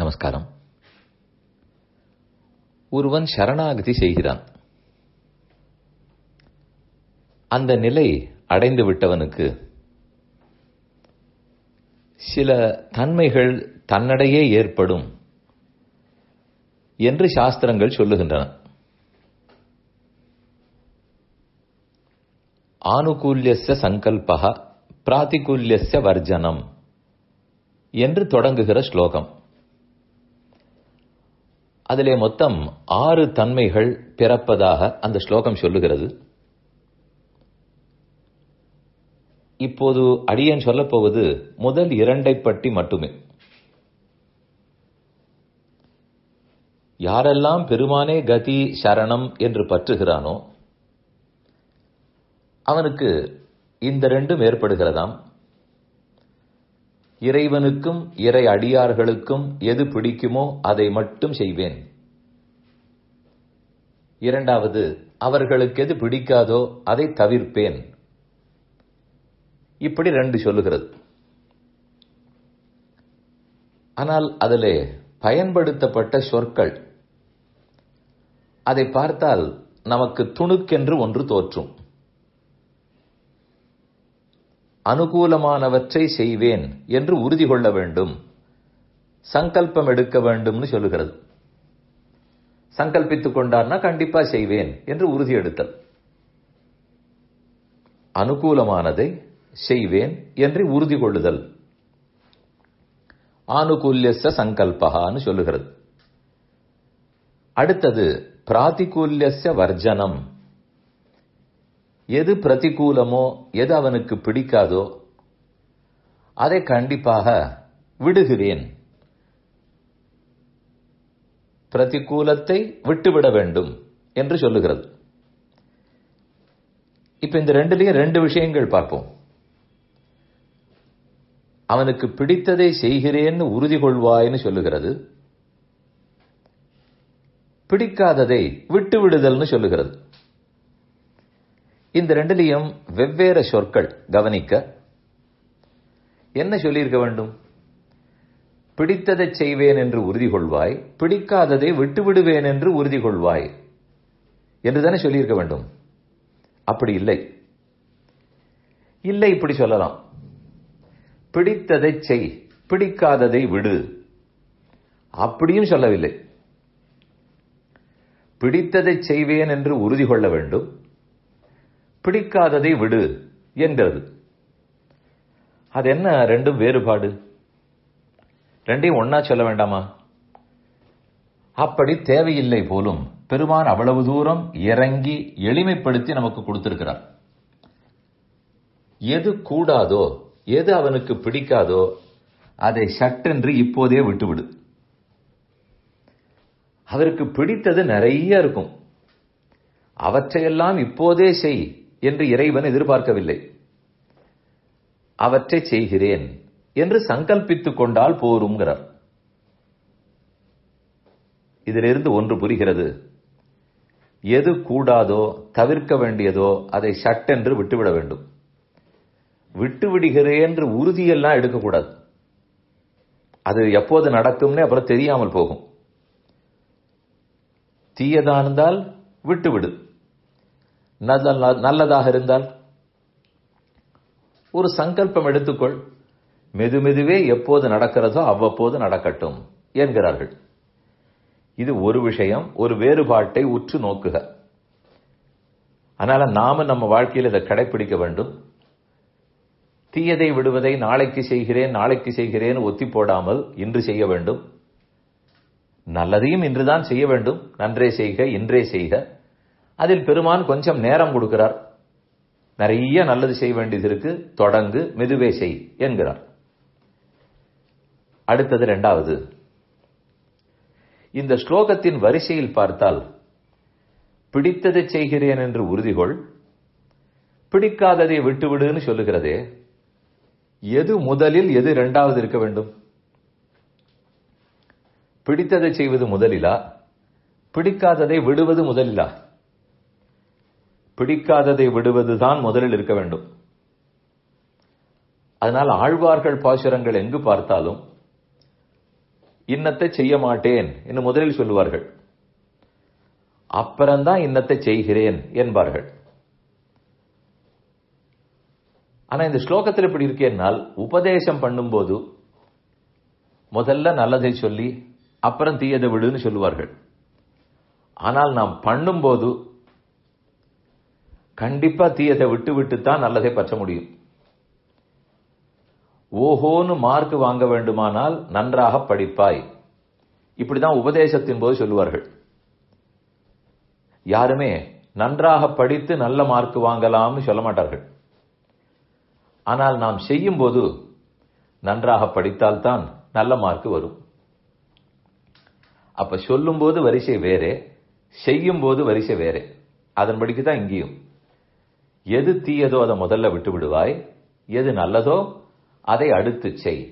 நமஸ்காரம் ஒருவன் சரணாகதி செய்கிறான் அந்த நிலை அடைந்து விட்டவனுக்கு சில தன்மைகள் தன்னடையே ஏற்படும் என்று சாஸ்திரங்கள் சொல்லுகின்றன ஆனுகூல்யஸ்ய சங்கல்பக பிராதிகூல்யஸ்ய வர்ஜனம் என்று தொடங்குகிற ஸ்லோகம் அதிலே மொத்தம் ஆறு தன்மைகள் பிறப்பதாக அந்த ஸ்லோகம் சொல்லுகிறது இப்போது அடியன் சொல்லப்போவது முதல் இரண்டை பற்றி மட்டுமே யாரெல்லாம் பெருமானே கதி சரணம் என்று பற்றுகிறானோ அவனுக்கு இந்த ரெண்டும் ஏற்படுகிறதாம் இறைவனுக்கும் இறை அடியார்களுக்கும் எது பிடிக்குமோ அதை மட்டும் செய்வேன் இரண்டாவது அவர்களுக்கு எது பிடிக்காதோ அதை தவிர்ப்பேன் இப்படி ரெண்டு சொல்லுகிறது ஆனால் அதிலே பயன்படுத்தப்பட்ட சொற்கள் அதை பார்த்தால் நமக்கு துணுக்கென்று ஒன்று தோற்றும் அனுகூலமானவற்றை செய்வேன் என்று உறுதி கொள்ள வேண்டும் சங்கல்பம் எடுக்க வேண்டும்னு சொல்லுகிறது சங்கல்பித்துக் கொண்டார்னா கண்டிப்பா செய்வேன் என்று உறுதி எடுத்தல் அனுகூலமானதை செய்வேன் என்று உறுதி கொள்ளுதல் ஆனுகூல்யச சங்கல்பகான்னு சொல்லுகிறது அடுத்தது பிராதிகூல்யச வர்ஜனம் எது பிரதிகூலமோ எது அவனுக்கு பிடிக்காதோ அதை கண்டிப்பாக விடுகிறேன் பிரதிகூலத்தை விட்டுவிட வேண்டும் என்று சொல்லுகிறது இப்ப இந்த ரெண்டுலயும் ரெண்டு விஷயங்கள் பார்ப்போம் அவனுக்கு பிடித்ததை செய்கிறேன்னு உறுதி கொள்வாய்னு சொல்லுகிறது பிடிக்காததை விட்டு விடுதல்னு சொல்லுகிறது இந்த ரெண்டுலையும் வெவ்வேறு சொற்கள் கவனிக்க என்ன சொல்லியிருக்க வேண்டும் பிடித்ததை செய்வேன் என்று உறுதி கொள்வாய் பிடிக்காததை விட்டு விடுவேன் என்று உறுதி கொள்வாய் என்று தானே சொல்லியிருக்க வேண்டும் அப்படி இல்லை இல்லை இப்படி சொல்லலாம் பிடித்ததை செய் பிடிக்காததை விடு அப்படியும் சொல்லவில்லை பிடித்ததை செய்வேன் என்று உறுதி கொள்ள வேண்டும் பிடிக்காததை விடு என்கிறது அது என்ன ரெண்டும் வேறுபாடு ரெண்டையும் ஒன்னா சொல்ல வேண்டாமா அப்படி தேவையில்லை போலும் பெருமான் அவ்வளவு தூரம் இறங்கி எளிமைப்படுத்தி நமக்கு கொடுத்திருக்கிறார் எது கூடாதோ எது அவனுக்கு பிடிக்காதோ அதை சட்டென்று இப்போதே விட்டுவிடு அவருக்கு பிடித்தது நிறைய இருக்கும் அவற்றையெல்லாம் இப்போதே செய் என்று இறைவன் எதிர்பார்க்கவில்லை அவற்றை செய்கிறேன் என்று சங்கல்பித்துக் கொண்டால் போருங்கிறார் இதிலிருந்து ஒன்று புரிகிறது எது கூடாதோ தவிர்க்க வேண்டியதோ அதை சட்டென்று விட்டுவிட வேண்டும் விட்டு விடுகிறேன் என்று உறுதியெல்லாம் எடுக்கக்கூடாது அது எப்போது நடக்கும்னு அப்புறம் தெரியாமல் போகும் தீயதா இருந்தால் விட்டுவிடு நல்லதாக இருந்தால் ஒரு சங்கல்பம் எடுத்துக்கொள் மெதுமெதுவே எப்போது நடக்கிறதோ அவ்வப்போது நடக்கட்டும் என்கிறார்கள் இது ஒரு விஷயம் ஒரு வேறுபாட்டை உற்று நோக்குக அதனால நாம நம்ம வாழ்க்கையில் இதை கடைபிடிக்க வேண்டும் தீயதை விடுவதை நாளைக்கு செய்கிறேன் நாளைக்கு செய்கிறேன் ஒத்தி போடாமல் இன்று செய்ய வேண்டும் நல்லதையும் இன்றுதான் செய்ய வேண்டும் நன்றே செய்க இன்றே செய்க அதில் பெருமான் கொஞ்சம் நேரம் கொடுக்கிறார் நிறைய நல்லது செய்ய வேண்டியது இருக்கு தொடங்கு மெதுவே செய் என்கிறார் அடுத்தது இரண்டாவது இந்த ஸ்லோகத்தின் வரிசையில் பார்த்தால் பிடித்ததை செய்கிறேன் என்று உறுதிகொள் பிடிக்காததை விட்டுவிடுன்னு சொல்லுகிறதே எது முதலில் எது இரண்டாவது இருக்க வேண்டும் பிடித்ததை செய்வது முதலிலா பிடிக்காததை விடுவது முதலிலா பிடிக்காததை விடுவதுதான் முதலில் இருக்க வேண்டும் அதனால் ஆழ்வார்கள் பாசுரங்கள் எங்கு பார்த்தாலும் இன்னத்தை செய்ய மாட்டேன் என்று முதலில் சொல்லுவார்கள் அப்புறம்தான் இன்னத்தை செய்கிறேன் என்பார்கள் ஆனா இந்த ஸ்லோகத்தில் இப்படி இருக்கேன்னால் உபதேசம் பண்ணும்போது முதல்ல நல்லதை சொல்லி அப்புறம் தீயதை விடுன்னு சொல்லுவார்கள் ஆனால் நாம் பண்ணும்போது கண்டிப்பா தீயதை விட்டு விட்டு தான் நல்லதை பற்ற முடியும் ஓஹோன்னு மார்க் வாங்க வேண்டுமானால் நன்றாக படிப்பாய் இப்படிதான் உபதேசத்தின் போது சொல்லுவார்கள் யாருமே நன்றாக படித்து நல்ல மார்க் வாங்கலாம்னு சொல்ல மாட்டார்கள் ஆனால் நாம் செய்யும் போது நன்றாக படித்தால்தான் நல்ல மார்க் வரும் அப்ப சொல்லும் போது வரிசை வேறே செய்யும் போது வரிசை வேறே அதன்படிக்கு தான் இங்கேயும் எது தீயதோ அதை முதல்ல விட்டு விடுவாய் எது நல்லதோ அதை அடுத்து செய்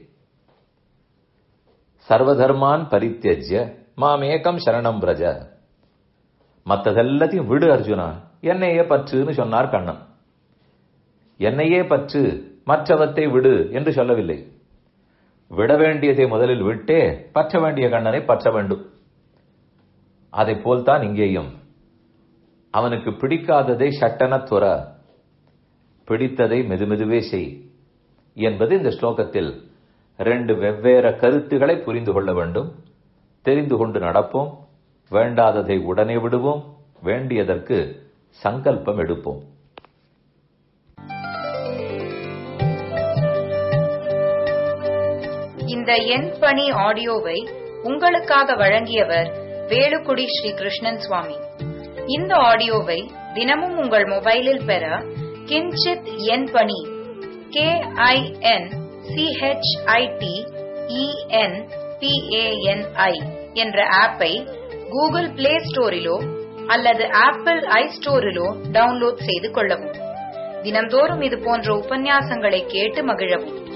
சர்வதர்மான் பரித்தியஜ்ய மாமேகம் சரணம் பிரஜ மத்ததெல்லாத்தையும் விடு அர்ஜுனா என்னையே பற்றுன்னு சொன்னார் கண்ணன் என்னையே பற்று மற்றவத்தை விடு என்று சொல்லவில்லை விட வேண்டியதை முதலில் விட்டே பற்ற வேண்டிய கண்ணனை பற்ற வேண்டும் அதை போல்தான் இங்கேயும் அவனுக்கு பிடிக்காததை சட்டன துற பிடித்ததை மெதுமெதுவே செய் என்பது இந்த ஸ்லோகத்தில் ரெண்டு வெவ்வேறு கருத்துக்களை புரிந்து கொள்ள வேண்டும் தெரிந்து கொண்டு நடப்போம் வேண்டாததை உடனே விடுவோம் வேண்டியதற்கு சங்கல்பம் எடுப்போம் இந்த எண் பணி ஆடியோவை உங்களுக்காக வழங்கியவர் வேலுக்குடி ஸ்ரீ கிருஷ்ணன் சுவாமி இந்த ஆடியோவை தினமும் உங்கள் மொபைலில் பெற கிஞ்சித் எண் பணி கே ஐ என் சிஹெச்ஐடி இஎன் பிஏஎன்ஐ என்ற ஆப்பை கூகுள் பிளே ஸ்டோரிலோ அல்லது ஆப்பிள் ஐ ஸ்டோரிலோ டவுன்லோட் செய்து கொள்ளவும் தினம்தோறும் இது போன்ற உபன்யாசங்களை கேட்டு மகிழவும்